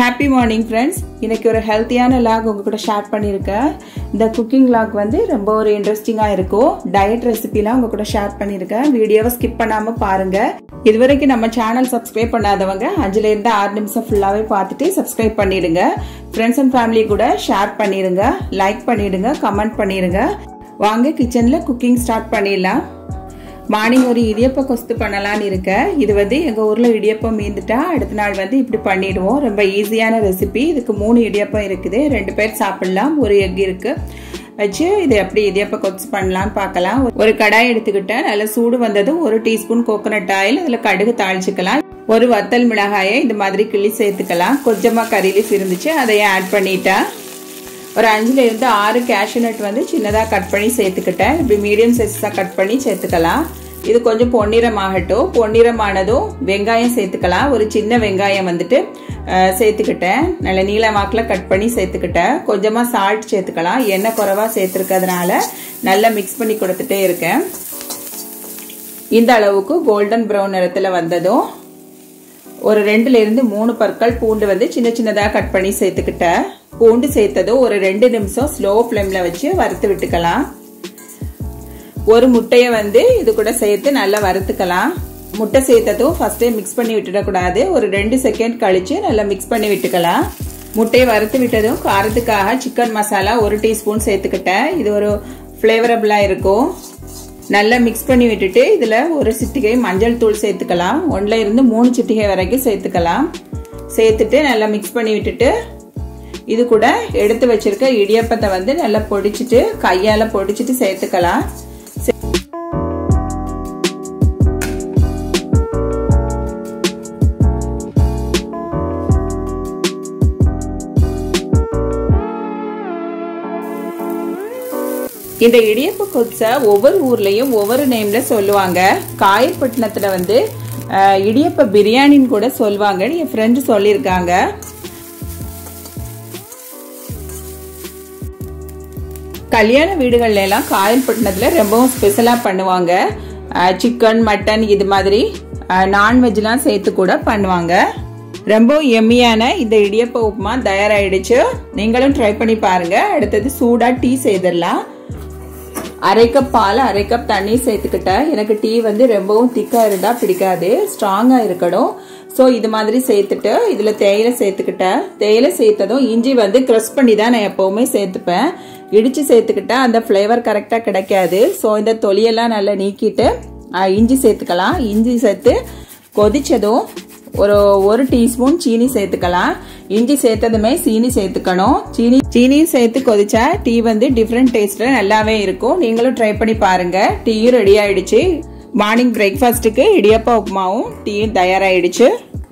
happy morning friends இன்னைக்கு ஒரு ஹெல்த்தியான லாக் உங்க கூட ஷேர் பண்ணியிருக்கேன் இந்த குக்கிங் லாக் வந்து ரொம்ப ஒரு இன்ட்ரெஸ்டிங்காக இருக்கும் டயட் ரெசிபிலாம் உங்க கூட ஷேர் பண்ணியிருக்கேன் வீடியோவை ஸ்கிப் பண்ணாம பாருங்க இது வரைக்கும் நம்ம சேனல் சப்ஸ்கிரைப் பண்ணாதவங்க அஞ்சுல இருந்து ஆறு நிமிஷம் ஃபுல்லாவே பார்த்துட்டு சப்ஸ்கிரைப் பண்ணிடுங்க ஃப்ரெண்ட்ஸ் அண்ட் ஃபேமிலி கூட ஷேர் பண்ணிடுங்க லைக் பண்ணிடுங்க கமெண்ட் பண்ணிடுங்க வாங்க கிச்சன்ல குக்கிங் ஸ்டார்ட் பண்ணிடலாம் மார்னிங் ஒரு இடியப்ப கொஸ்து பண்ணலான்னு இருக்கேன் இது வந்து எங்கள் ஊரில் இடியப்பம் மீந்துட்டா அடுத்த நாள் வந்து இப்படி பண்ணிடுவோம் ரொம்ப ஈஸியான ரெசிபி இதுக்கு மூணு இடியப்பம் இருக்குது ரெண்டு பேர் சாப்பிடலாம் ஒரு எக் இருக்கு வச்சு இது எப்படி இடியப்ப கொத்து பண்ணலாம்னு பார்க்கலாம் ஒரு கடாய் எடுத்துக்கிட்டேன் நல்லா சூடு வந்ததும் ஒரு டீஸ்பூன் கோகோனட் ஆயில் அதில் கடுகு தாளிச்சுக்கலாம் ஒரு வத்தல் மிளகாயை இந்த மாதிரி கிள்ளி சேர்த்துக்கலாம் கொஞ்சமாக கறி லீஃப் இருந்துச்சு அதையும் ஆட் பண்ணிட்டேன் ஒரு அஞ்சுல இருந்து ஆறு கேஷ்யூ நட் வந்து சின்னதாக கட் பண்ணி சேர்த்துக்கிட்டேன் இப்படி மீடியம் சைஸாக கட் பண்ணி சேர்த்துக்கலாம் இது கொஞ்சம் பொன்னிறமாகட்டும் பொன்னிறமானதும் வெங்காயம் சேர்த்துக்கலாம் ஒரு சின்ன வெங்காயம் வந்துட்டு சேர்த்துக்கிட்டேன் நல்ல நீல வாக்கில் கட் பண்ணி சேர்த்துக்கிட்டேன் கொஞ்சமாக சால்ட் சேர்த்துக்கலாம் எண்ணெய் குறைவாக சேர்த்துருக்கிறதுனால நல்லா மிக்ஸ் பண்ணி கொடுத்துட்டே இருக்கேன் இந்த அளவுக்கு கோல்டன் ப்ரௌன் நிறத்தில் வந்ததும் ஒரு ரெண்டுல இருந்து மூணு பற்கள் பூண்டு வந்து சின்ன சின்னதாக கட் பண்ணி சேர்த்துக்கிட்டேன் பூண்டு சேர்த்ததும் ஒரு ரெண்டு நிமிஷம் ஸ்லோ ஃப்ளேம்ல வச்சு வறுத்து விட்டுக்கலாம் ஒரு முட்டையை வந்து இது கூட சேர்த்து நல்லா வறுத்துக்கலாம் முட்டை சேர்த்ததும் ஃபர்ஸ்டே மிக்ஸ் பண்ணி விட்டுடக்கூடாது ஒரு ரெண்டு செகண்ட் கழிச்சு நல்லா மிக்ஸ் பண்ணி விட்டுக்கலாம் முட்டையை வறுத்து விட்டதும் காரத்துக்காக சிக்கன் மசாலா ஒரு டீஸ்பூன் சேர்த்துக்கிட்டேன் இது ஒரு ஃப்ளேவரபிளாக இருக்கும் நல்லா மிக்ஸ் பண்ணி விட்டுட்டு இதில் ஒரு சிட்டிகை மஞ்சள் தூள் சேர்த்துக்கலாம் ஒன்றில் இருந்து மூணு சிட்டிகை வரைக்கும் சேர்த்துக்கலாம் சேர்த்துட்டு நல்லா மிக்ஸ் பண்ணி விட்டுட்டு இது கூட எடுத்து வச்சிருக்க இடியப்பத்தை வந்து நல்லா பொடிச்சிட்டு கையால் பொடிச்சிட்டு சேர்த்துக்கலாம் இந்த இடியப்ப கொச்சை ஒவ்வொரு ஊர்லயும் ஒவ்வொரு நேம்ல சொல்லுவாங்க காயப்பட்டினத்துல வந்து இடியப்ப பிரியாணின்னு கூட சொல்லுவாங்கன்னு என் ஃப்ரெண்டு சொல்லியிருக்காங்க கல்யாண வீடுகள்ல எல்லாம் காயல்பட்டினத்துல ரொம்பவும் ஸ்பெஷலா பண்ணுவாங்க சிக்கன் மட்டன் இது மாதிரி நான்வெஜ்லாம் சேர்த்து கூட பண்ணுவாங்க ரொம்ப எம்மியான இந்த இடியப்ப உப்புமா தயாராயிடுச்சு நீங்களும் ட்ரை பண்ணி பாருங்க அடுத்தது சூடா டீ செய்திடலாம் அரை கப் பால் அரை கப் தண்ணி சேர்த்துக்கிட்டேன் எனக்கு டீ வந்து ரொம்பவும் திக்காக இருந்தால் பிடிக்காது ஸ்ட்ராங்காக இருக்கணும் ஸோ இது மாதிரி சேர்த்துட்டு இதில் தேயிலை சேர்த்துக்கிட்டேன் தேயிலை சேர்த்ததும் இஞ்சி வந்து க்ரஷ் பண்ணி தான் நான் எப்போவுமே சேர்த்துப்பேன் இடித்து சேர்த்துக்கிட்டேன் அந்த ஃப்ளேவர் கரெக்டாக கிடைக்காது ஸோ இந்த தொலியெல்லாம் நல்லா நீக்கிட்டு இஞ்சி சேர்த்துக்கலாம் இஞ்சி சேர்த்து கொதிச்சதும் ஒரு ஒரு டீஸ்பூன் சீனி சேர்த்துக்கலாம் இஞ்சி சேர்த்ததுமே சீனி சேர்த்துக்கணும் சீனி சீனியும் சேர்த்து கொதிச்சா டீ வந்து டிஃப்ரெண்ட் டேஸ்ட்ல நல்லாவே இருக்கும் நீங்களும் ட்ரை பண்ணி பாருங்க டீயும் ரெடி ஆயிடுச்சு மார்னிங் பிரேக்ஃபாஸ்ட்டுக்கு இடியப்பா உப்புமாவும் டீயும் தயாராயிடுச்சு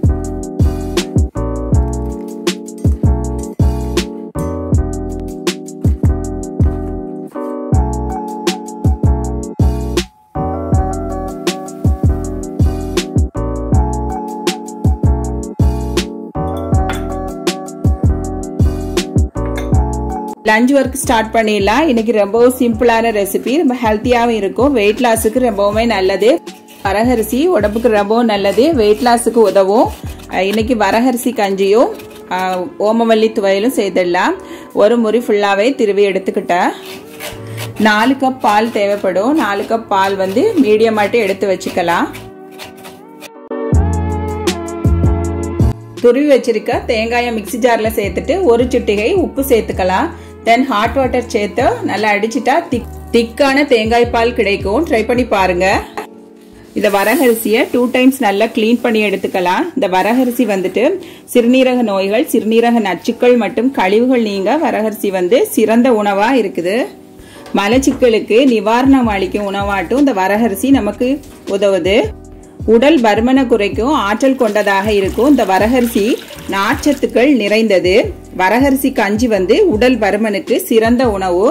லஞ்ச் ஒர்க் ஸ்டார்ட் பண்ணிடலாம் இன்னைக்கு ரொம்பவும் சிம்பிளான ரெசிபி ரொம்ப ஹெல்த்தியாகவும் இருக்கும் வெயிட் லாஸுக்கு ரொம்பவுமே நல்லது வரகரிசி உடம்புக்கு ரொம்பவும் நல்லது வெயிட் லாஸுக்கு உதவும் இன்னைக்கு வரகரிசி கஞ்சியும் ஓமவல்லி துவையலும் செய்திடலாம் ஒரு முறை ஃபுல்லாகவே திருவி எடுத்துக்கிட்டேன் நாலு கப் பால் தேவைப்படும் நாலு கப் பால் வந்து மீடியமாட்டு எடுத்து வச்சுக்கலாம் துருவி வச்சிருக்க தேங்காயை மிக்சி ஜாரில் சேர்த்துட்டு ஒரு சுட்டிகை உப்பு சேர்த்துக்கலாம் தென் ஹாட் வாட்டர் சேர்த்து நல்லா அடிச்சுட்டா திக் திக்கான தேங்காய் பால் கிடைக்கும் ட்ரை பண்ணி பாருங்க இந்த வரகரிசியை டூ டைம்ஸ் நல்லா கிளீன் பண்ணி எடுத்துக்கலாம் இந்த வரகரிசி வந்துட்டு சிறுநீரக நோய்கள் சிறுநீரக நச்சுக்கள் மற்றும் கழிவுகள் நீங்க வரகரிசி வந்து சிறந்த உணவா இருக்குது மலச்சிக்கலுக்கு நிவாரணம் அளிக்கும் உணவாட்டும் இந்த வரகரிசி நமக்கு உதவுது உடல் பருமனை குறைக்கும் ஆற்றல் கொண்டதாக இருக்கும் இந்த வரகரிசி நார்ச்சத்துக்கள் நிறைந்தது வரகரிசி கஞ்சி வந்து உடல் பருமனுக்கு சிறந்த உணவு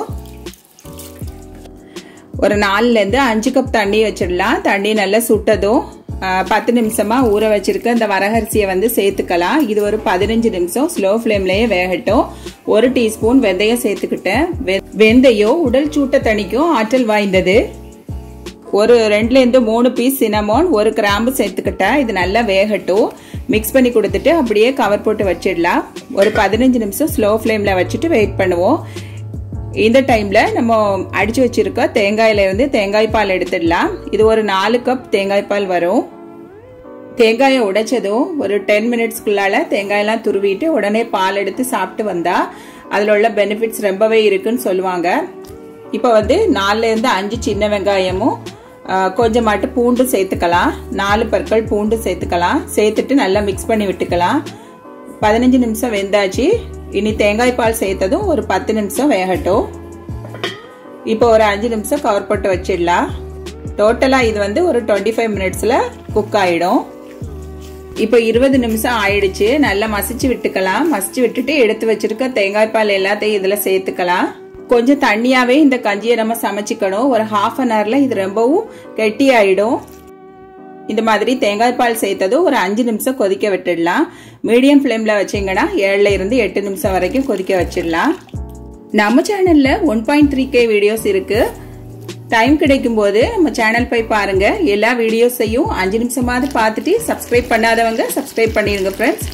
ஒரு நாலுல இருந்து அஞ்சு கப் தண்ணி வச்சிடலாம் தண்ணி நல்லா சுட்டதும் பத்து நிமிஷமா ஊற வச்சிருக்க இந்த வரகரிசியை வந்து சேர்த்துக்கலாம் இது ஒரு பதினஞ்சு நிமிஷம் ஸ்லோ ஃப்ளேம்லயே வேகட்டும் ஒரு டீஸ்பூன் வெந்தயம் சேர்த்துக்கிட்டேன் வெந்தயம் உடல் சூட்டை தணிக்கும் ஆற்றல் வாய்ந்தது ஒரு ரெண்டுல இருந்து மூணு பீஸ் சினமோன் ஒரு கிராம்பு சேர்த்துக்கிட்டேன் இது நல்லா வேகட்டும் மிக்ஸ் பண்ணி கொடுத்துட்டு அப்படியே கவர் போட்டு வச்சிடலாம் ஒரு பதினஞ்சு நிமிஷம் ஸ்லோ ஃப்ளேமில் வச்சுட்டு வெயிட் பண்ணுவோம் இந்த டைம்ல நம்ம அடிச்சு வச்சிருக்க தேங்காயில இருந்து தேங்காய் பால் எடுத்துடலாம் இது ஒரு நாலு கப் தேங்காய் பால் வரும் தேங்காயை உடைச்சதும் ஒரு டென் மினிட்ஸ்க்குள்ளால தேங்காயெல்லாம் துருவிட்டு உடனே பால் எடுத்து சாப்பிட்டு வந்தா அதில் உள்ள பெனிஃபிட்ஸ் ரொம்பவே இருக்குன்னு சொல்லுவாங்க இப்போ வந்து நாலுல இருந்து அஞ்சு சின்ன வெங்காயமும் கொஞ்சமாட்டு பூண்டு சேர்த்துக்கலாம் நாலு பற்கள் பூண்டு சேர்த்துக்கலாம் சேர்த்துட்டு நல்லா மிக்ஸ் பண்ணி விட்டுக்கலாம் பதினஞ்சு நிமிஷம் வெந்தாச்சு இனி தேங்காய் பால் சேர்த்ததும் ஒரு பத்து நிமிஷம் வேகட்டும் இப்போ ஒரு அஞ்சு நிமிஷம் கவர் போட்டு வச்சிடலாம் டோட்டலாக இது வந்து ஒரு டுவெண்ட்டி ஃபைவ் மினிட்ஸில் குக் ஆகிடும் இப்போ இருபது நிமிஷம் ஆயிடுச்சு நல்லா மசிச்சு விட்டுக்கலாம் மசிச்சு விட்டுட்டு எடுத்து வச்சிருக்க தேங்காய் பால் எல்லாத்தையும் இதில் சேர்த்துக்கலாம் கொஞ்சம் தண்ணியாவே இந்த கஞ்சியை நம்ம சமைச்சிக்கணும் ஒரு ஹாஃப் அன் ஹவர்ல இது ரொம்பவும் கெட்டி ஆயிடும் இந்த மாதிரி தேங்காய் பால் சேர்த்ததும் ஒரு அஞ்சு நிமிஷம் கொதிக்க விட்டுடலாம் மீடியம் ஃப்ளேம்ல வச்சீங்கன்னா ஏழுல இருந்து எட்டு நிமிஷம் வரைக்கும் கொதிக்க வச்சிடலாம் நம்ம சேனல்ல one point three K videos இருக்கு டைம் கிடைக்கும் போது நம்ம சேனல் போய் பாருங்க எல்லா வீடியோஸையும் அஞ்சு நிமிஷமாவது பார்த்துட்டு சப்ஸ்கிரைப் பண்ணாதவங்க சப்ஸ்கிரைப் பண்ணிருங்க ஃப்ரெண்ட்ஸ்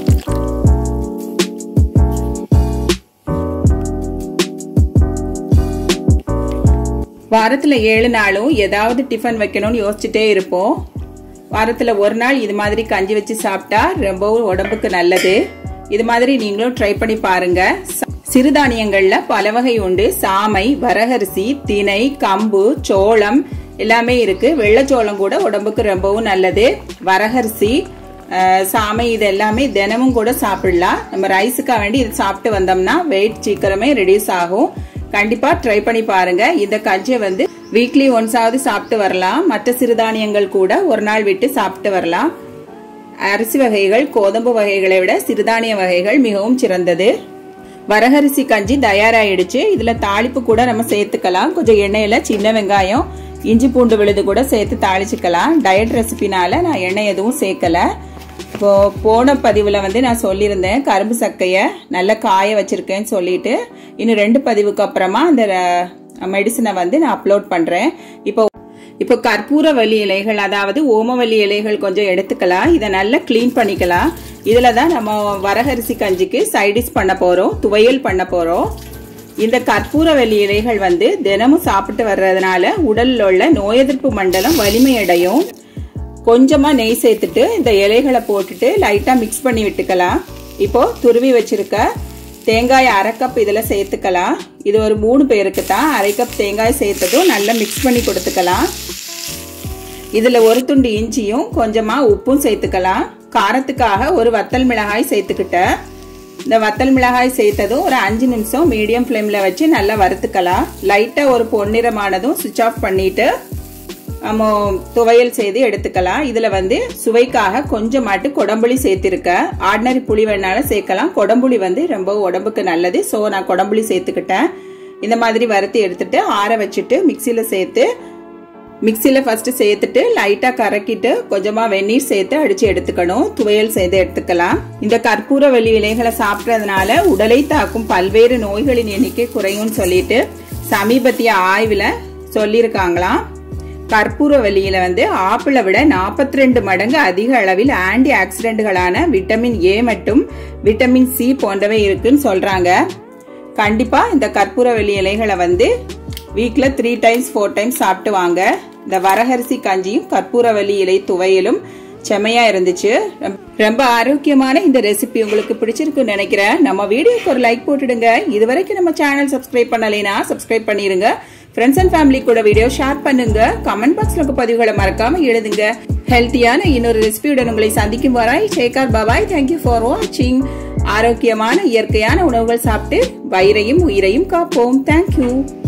வாரத்தில் ஏழு நாளும் ஏதாவது டிஃபன் வைக்கணும்னு யோசிச்சுட்டே இருப்போம் வாரத்தில் ஒரு நாள் இது மாதிரி கஞ்சி வச்சு சாப்பிட்டா ரொம்பவும் உடம்புக்கு நல்லது இது மாதிரி நீங்களும் ட்ரை பண்ணி பாருங்க சிறுதானியங்கள்ல பல வகை உண்டு சாமை வரகரிசி திணை கம்பு சோளம் எல்லாமே இருக்கு வெள்ளச்சோளம் கூட உடம்புக்கு ரொம்பவும் நல்லது வரகரிசி சாமை இது எல்லாமே தினமும் கூட சாப்பிடலாம் நம்ம ரைஸுக்காக வேண்டி இது சாப்பிட்டு வந்தோம்னா வெயிட் சீக்கிரமே ரெடியூஸ் ஆகும் கண்டிப்பா ட்ரை பண்ணி பாருங்க இந்த கஞ்சியை வந்து வீக்லி ஒன்ஸாவது சாப்பிட்டு வரலாம் மற்ற சிறுதானியங்கள் கூட ஒரு நாள் விட்டு சாப்பிட்டு வரலாம் அரிசி வகைகள் கோதம்பு வகைகளை விட சிறுதானிய வகைகள் மிகவும் சிறந்தது வரகரிசி கஞ்சி தயாராயிடுச்சு இதுல தாளிப்பு கூட நம்ம சேர்த்துக்கலாம் கொஞ்சம் எண்ணெயில சின்ன வெங்காயம் இஞ்சி பூண்டு விழுது கூட சேர்த்து தாளிச்சுக்கலாம் டயட் ரெசிபினால நான் எண்ணெய் எதுவும் சேர்க்கல இப்போ போன பதிவில் வந்து நான் சொல்லியிருந்தேன் கரும்பு சக்கையை நல்லா காய வச்சிருக்கேன்னு சொல்லிட்டு இன்னும் ரெண்டு பதிவுக்கு அப்புறமா அந்த மெடிசனை வந்து நான் அப்லோட் பண்ணுறேன் இப்போ இப்போ கற்பூரவல்லி இலைகள் அதாவது ஓமவல்லி இலைகள் கொஞ்சம் எடுத்துக்கலாம் இதை நல்லா க்ளீன் பண்ணிக்கலாம் இதில் தான் நம்ம வரகரிசி கஞ்சிக்கு சைடிஷ் பண்ண போகிறோம் துவையல் பண்ண போகிறோம் இந்த கற்பூரவல்லி இலைகள் வந்து தினமும் சாப்பிட்டு வர்றதுனால உடலில் உள்ள நோய் எதிர்ப்பு மண்டலம் வலிமையடையும் கொஞ்சமா நெய் சேர்த்துட்டு இந்த இலைகளை போட்டுட்டு லைட்டா மிக்ஸ் பண்ணி விட்டுக்கலாம் இப்போ துருவி வச்சிருக்க தேங்காய் அரை கப் இதில் சேர்த்துக்கலாம் இது ஒரு மூணு பேருக்கு தான் அரை கப் தேங்காய் சேர்த்ததும் நல்லா மிக்ஸ் பண்ணி கொடுத்துக்கலாம் இதில் ஒரு துண்டு இஞ்சியும் கொஞ்சமாக உப்பும் சேர்த்துக்கலாம் காரத்துக்காக ஒரு வத்தல் மிளகாய் சேர்த்துக்கிட்டேன் இந்த வத்தல் மிளகாய் சேர்த்ததும் ஒரு அஞ்சு நிமிஷம் மீடியம் ஃப்ளேமில் வச்சு நல்லா வறுத்துக்கலாம் லைட்டாக ஒரு பொன்னிறமானதும் சுவிச் ஆஃப் பண்ணிட்டு நம்ம துவையல் செய்து எடுத்துக்கலாம் இதில் வந்து சுவைக்காக கொஞ்சமாட்டு கொடம்புளி சேர்த்திருக்கேன் ஆர்டினரி புளி வேணாலும் சேர்க்கலாம் கொடம்புளி வந்து ரொம்ப உடம்புக்கு நல்லது ஸோ நான் கொடம்புளி சேர்த்துக்கிட்டேன் இந்த மாதிரி வறுத்து எடுத்துட்டு ஆற வச்சுட்டு மிக்சியில் சேர்த்து மிக்சியில் ஃபர்ஸ்ட் சேர்த்துட்டு லைட்டாக கறக்கிட்டு கொஞ்சமாக வெந்நீர் சேர்த்து அடித்து எடுத்துக்கணும் துவையல் செய்து எடுத்துக்கலாம் இந்த கற்பூர வெளி இலைகளை சாப்பிட்றதுனால உடலை தாக்கும் பல்வேறு நோய்களின் எண்ணிக்கை குறையும்னு சொல்லிட்டு சமீபத்திய ஆய்வில் சொல்லியிருக்காங்களாம் கற்பூர வெளியில வந்து ஆப்பிளை விட நாற்பத்தி ரெண்டு மடங்கு அதிக அளவில் ஆன்டி ஆக்சிடென்ட்களான விட்டமின் ஏ மற்றும் விட்டமின் சி போன்றவை இருக்குன்னு சொல்றாங்க கண்டிப்பா இந்த கற்பூர வெளி இலைகளை வந்து வீக்ல த்ரீ டைம்ஸ் ஃபோர் டைம்ஸ் சாப்பிட்டு வாங்க இந்த வரகரிசி கஞ்சியும் கற்பூரவல்லி இலை துவையலும் செமையா இருந்துச்சு ரொம்ப ஆரோக்கியமான இந்த ரெசிபி உங்களுக்கு பிடிச்சிருக்குன்னு நினைக்கிறேன் நம்ம வீடியோக்கு ஒரு லைக் போட்டுடுங்க இது வரைக்கும் நம்ம சேனல் சப்ஸ்கிரைப் பண்ணலைனா சப்ஸ்கிரைப் பண்ணிருங்க ஃப்ரெண்ட்ஸ் அண்ட் ஃபேமிலி கூட வீடியோ ஷேர் பண்ணுங்க கமெண்ட் பாக்ஸ்ல உங்க பதிவுகளை மறக்காம எழுதுங்க ஹெல்த்தியான இன்னொரு ரெசிபியுடன் உங்களை சந்திக்கும் வராய் சேகர் பாபாய் தேங்க்யூ ஃபார் வாட்சிங் ஆரோக்கியமான இயற்கையான உணவுகள் சாப்பிட்டு வயிறையும் உயிரையும் காப்போம் தேங்க்யூ